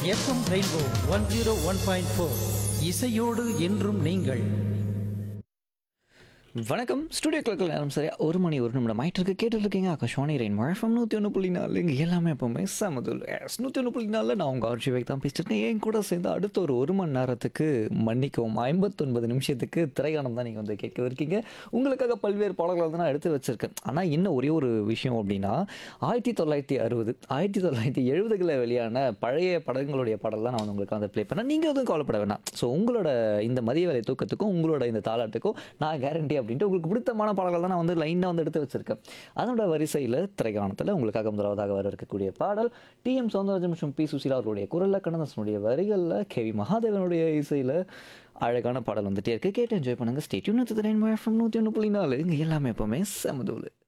FM rainbow one zero one point four இசையோடு என்றும் நீங்கள் வணக்கம் ஸ்டுடியோ கிளக்கில் நேரம் சரியா ஒரு மணி ஒரு நிமிடம் ஆயிட்டு இருக்கு கேட்டுட்டு இருக்கீங்க ஆகாஷ்வாணி ரெயின் மழஃபம் நூற்றி ஒன்று புள்ளி நாலு இங்கே எல்லாமே எப்போவுமே சமதுல் எஸ் நூற்றி ஒன்று புள்ளி நாலில் நான் உங்கள் ஆர்ஜி வைக் தான் பேசிட்டு என் கூட சேர்ந்து அடுத்த ஒரு ஒரு மணி நேரத்துக்கு மன்னிக்கவும் ஐம்பத்தொன்பது நிமிஷத்துக்கு திரையானம் தான் நீங்கள் வந்து கேட்க இருக்கீங்க உங்களுக்காக பல்வேறு பாடல்கள் வந்து நான் எடுத்து வச்சிருக்கேன் ஆனால் இன்னும் ஒரே ஒரு விஷயம் அப்படின்னா ஆயிரத்தி தொள்ளாயிரத்தி அறுபது ஆயிரத்தி தொள்ளாயிரத்தி எழுபதுகளில் வெளியான பழைய படங்களுடைய பாடல் தான் நான் வந்து உங்களுக்கு வந்து ப்ளே பண்ணேன் நீங்கள் எதுவும் கவலைப்பட வேணாம் ஸோ உங்களோட இந்த மதிய வேலை தூக்கத்துக்கும் உங்களோட இந்த தாளாட்டுக்கும் நான் கேரண்டி அப்படின்ட்டு உங்களுக்கு பிடித்தமான பாடல்கள் தான் நான் வந்து லைனாக வந்து எடுத்து வச்சிருக்கேன் அதனோட வரிசையில் திரைக்காணத்தில் உங்களுக்காக முதலாவதாக வர இருக்கக்கூடிய பாடல் டி எம் சௌந்தரராஜன் மற்றும் பி சுசீலா அவர்களுடைய குரலில் கண்ணதாசனுடைய வரிகளில் கேவி மகாதேவனுடைய இசையில் அழகான பாடல் வந்துட்டே இருக்கு கேட்டு என்ஜாய் பண்ணுங்க ஸ்டேட்யூன் நூற்றி ஒன்று புள்ளி நாலு இங்கே எல்லாமே எப்போவுமே செமதூள்